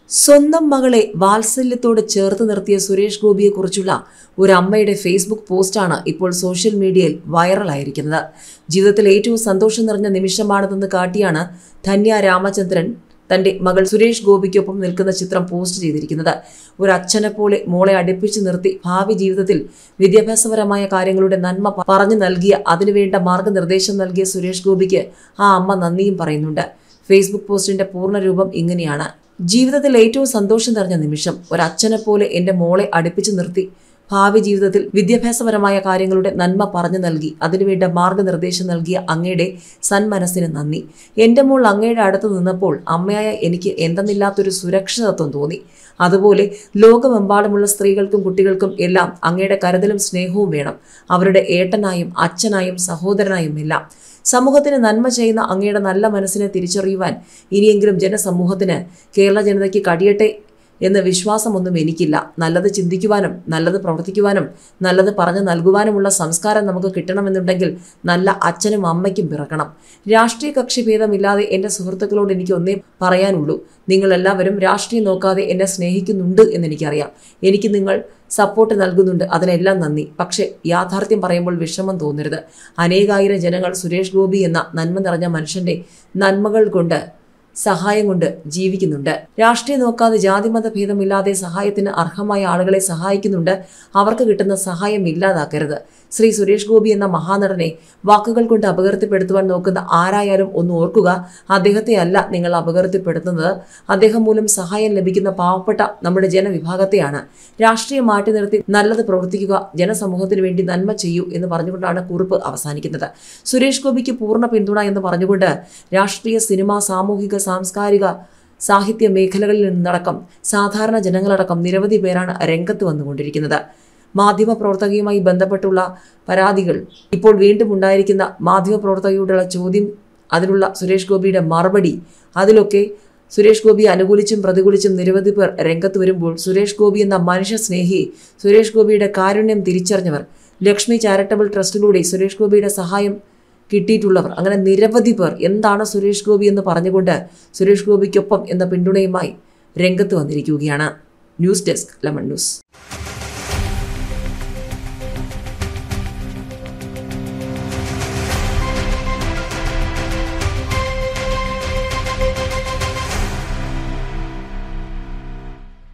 സ്വന്തം മകളെ വാത്സല്യത്തോട് ചേർത്ത് നിർത്തിയ സുരേഷ് ഗോപിയെക്കുറിച്ചുള്ള ഒരു അമ്മയുടെ ഫേസ്ബുക്ക് പോസ്റ്റാണ് ഇപ്പോൾ സോഷ്യൽ മീഡിയയിൽ വൈറലായിരിക്കുന്നത് ജീവിതത്തിൽ ഏറ്റവും സന്തോഷം നിറഞ്ഞ നിമിഷമാണിതെന്ന് കാട്ടിയാണ് ധന്യ രാമചന്ദ്രൻ തന്റെ മകൾ സുരേഷ് ഗോപിക്കൊപ്പം നിൽക്കുന്ന ചിത്രം പോസ്റ്റ് ചെയ്തിരിക്കുന്നത് ഒരു അച്ഛനെ പോലെ മോളെ അടുപ്പിച്ചു നിർത്തി ഭാവി ജീവിതത്തിൽ വിദ്യാഭ്യാസപരമായ കാര്യങ്ങളുടെ നന്മ പ- പറഞ്ഞു നൽകിയ അതിനുവേണ്ട മാർഗനിർദ്ദേശം നൽകിയ സുരേഷ് ഗോപിക്ക് ആ അമ്മ നന്ദിയും പറയുന്നുണ്ട് ഫേസ്ബുക്ക് പോസ്റ്റിന്റെ പൂർണ്ണരൂപം ഇങ്ങനെയാണ് ജീവിതത്തിൽ ഏറ്റവും സന്തോഷം നിറഞ്ഞ നിമിഷം ഒരച്ഛനെ പോലെ എൻ്റെ മോളെ അടുപ്പിച്ചു നിർത്തി ഭാവി ജീവിതത്തിൽ വിദ്യാഭ്യാസപരമായ കാര്യങ്ങളുടെ നന്മ പറഞ്ഞു നൽകി അതിനുവേണ്ട മാർഗനിർദ്ദേശം നൽകിയ അങ്ങയുടെ സന്മനസ്സിന് നന്ദി എൻ്റെ മോൾ അങ്ങയുടെ അടുത്ത് നിന്നപ്പോൾ അമ്മയായ എനിക്ക് എന്തെന്നില്ലാത്തൊരു സുരക്ഷിതത്വം തോന്നി അതുപോലെ ലോകമെമ്പാടുമുള്ള സ്ത്രീകൾക്കും കുട്ടികൾക്കും എല്ലാം അങ്ങയുടെ കരുതലും സ്നേഹവും വേണം അവരുടെ ഏട്ടനായും അച്ഛനായും സഹോദരനായും എല്ലാം സമൂഹത്തിന് നന്മ ചെയ്യുന്ന അങ്ങയുടെ നല്ല മനസ്സിനെ തിരിച്ചറിയുവാൻ ഇനിയെങ്കിലും ജനസമൂഹത്തിന് കേരള ജനതയ്ക്ക് കഴിയട്ടെ എന്ന വിശ്വാസമൊന്നും എനിക്കില്ല നല്ലത് ചിന്തിക്കുവാനും നല്ലത് പ്രവർത്തിക്കുവാനും നല്ലത് പറഞ്ഞു നൽകുവാനുമുള്ള സംസ്കാരം നമുക്ക് കിട്ടണമെന്നുണ്ടെങ്കിൽ നല്ല അച്ഛനും അമ്മയ്ക്കും പിറക്കണം രാഷ്ട്രീയ കക്ഷി ഭേദമില്ലാതെ എൻ്റെ സുഹൃത്തുക്കളോട് എനിക്ക് ഒന്നേ പറയാനുള്ളൂ നിങ്ങളെല്ലാവരും രാഷ്ട്രീയം നോക്കാതെ എന്നെ സ്നേഹിക്കുന്നുണ്ട് എന്നെനിക്കറിയാം എനിക്ക് നിങ്ങൾ സപ്പോർട്ട് നൽകുന്നുണ്ട് അതിനെല്ലാം നന്ദി പക്ഷേ യാഥാർത്ഥ്യം പറയുമ്പോൾ വിഷമം തോന്നരുത് അനേകായിരം ജനങ്ങൾ സുരേഷ് ഗോപി എന്ന നന്മ നിറഞ്ഞ മനുഷ്യന്റെ നന്മകൾ കൊണ്ട് സഹായം കൊണ്ട് ജീവിക്കുന്നുണ്ട് രാഷ്ട്രീയം നോക്കാതെ ജാതിമത ഭേദമില്ലാതെ സഹായത്തിന് അർഹമായ ആളുകളെ സഹായിക്കുന്നുണ്ട് അവർക്ക് കിട്ടുന്ന സഹായം ഇല്ലാതാക്കരുത് ശ്രീ സുരേഷ് ഗോപി എന്ന മഹാനടനെ വാക്കുകൾ കൊണ്ട് അപകീർത്തിപ്പെടുത്തുവാൻ നോക്കുന്ന ആരായാലും ഒന്ന് ഓർക്കുക അദ്ദേഹത്തെ അല്ല നിങ്ങൾ അപകീർത്തിപ്പെടുത്തുന്നത് അദ്ദേഹം മൂലം സഹായം ലഭിക്കുന്ന പാവപ്പെട്ട നമ്മുടെ ജനവിഭാഗത്തെയാണ് രാഷ്ട്രീയം മാറ്റി നിർത്തി നല്ലത് പ്രവർത്തിക്കുക ജനസമൂഹത്തിന് വേണ്ടി നന്മ ചെയ്യൂ എന്ന് പറഞ്ഞുകൊണ്ടാണ് കുറിപ്പ് അവസാനിക്കുന്നത് സുരേഷ് ഗോപിക്ക് പൂർണ്ണ പിന്തുണ എന്ന് പറഞ്ഞുകൊണ്ട് രാഷ്ട്രീയ സിനിമ സാമൂഹിക സാംസ്കാരിക സാഹിത്യ മേഖലകളിൽ നിന്നടക്കം സാധാരണ ജനങ്ങളടക്കം നിരവധി പേരാണ് രംഗത്ത് വന്നുകൊണ്ടിരിക്കുന്നത് മാധ്യമപ്രവർത്തകയുമായി ബന്ധപ്പെട്ടുള്ള പരാതികൾ ഇപ്പോൾ വീണ്ടും ഉണ്ടായിരിക്കുന്ന മാധ്യമപ്രവർത്തകയോടുള്ള ചോദ്യം അതിനുള്ള സുരേഷ് ഗോപിയുടെ മറുപടി അതിലൊക്കെ സുരേഷ് ഗോപിയെ അനുകൂലിച്ചും പ്രതികൂലിച്ചും നിരവധി പേർ രംഗത്ത് വരുമ്പോൾ സുരേഷ് ഗോപി എന്ന മനുഷ്യ സ്നേഹി സുരേഷ് ഗോപിയുടെ കാരുണ്യം തിരിച്ചറിഞ്ഞവർ ലക്ഷ്മി ചാരിറ്റബിൾ ട്രസ്റ്റിലൂടെ സുരേഷ് ഗോപിയുടെ സഹായം കിട്ടിയിട്ടുള്ളവർ അങ്ങനെ നിരവധി പേർ എന്താണ് സുരേഷ് ഗോപി എന്ന് പറഞ്ഞുകൊണ്ട് സുരേഷ് ഗോപിക്കൊപ്പം എന്ന പിന്തുണയുമായി രംഗത്ത് വന്നിരിക്കുകയാണ് ന്യൂസ് ഡെസ്ക് ലെമൺ ന്യൂസ്